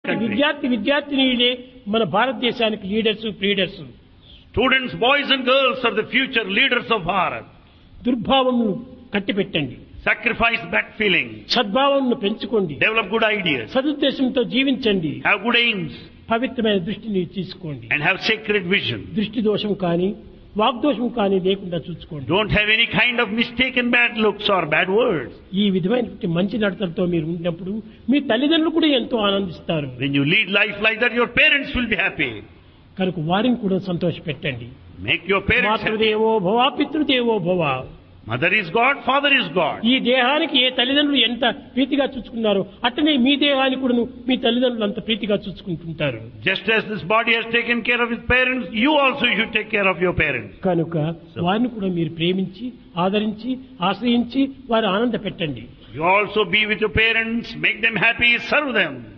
country. విద్యార్థి విద్యార్థినిలే మన భారతదేశానికి leaders leaders Students, boys and girls are the future leaders of Bharat. దుర్భావమును కట్టిపెట్టండి Sacrifice bad feeling. సద్భావమును పెంచుకోండి Develop good ideas. సదుద్దేశంతో జీవించండి Have good aims. పవిత్రమైన దృష్టిని తీసుకోండి And have sacred vision. దృష్టి దోషం కానీ వాగ్దోషం కానీ లేకుండా చూసుకోండి Don't have any kind of mistaken bad looks or bad words. ఈ విధమైనటువంటి మంచి నడతలతో మీరు ఉండినప్పుడు మీ తల్లిదండ్రులు కూడా ఎంతో ఆనందిస్తారు When you lead life like that, your parents will be happy. కనుక వారిని కూడా సంతోషపెట్టండి Make your parents happy. మాతృదేవో భవ పితృదేవో భవ Mother is God, father is God. ఈ దేహానికి ఏ తల్లిదండ్రులు ఎంత ప్రీతిగా చూసుకున్నారో అట్టనే మీ దేహానికి కూడా మీ తల్లిదండ్రులు అంత ప్రీతిగా చూసుకుంటుంటారు Just as this body has taken care of its parents, you also should take care of your parents. కనుక వారిని కూడా మీరు ప్రేమించి ఆదరించి ఆశ్రయించి వారి ఆనంద పెట్టండి You also be with your parents, make them happy, serve them.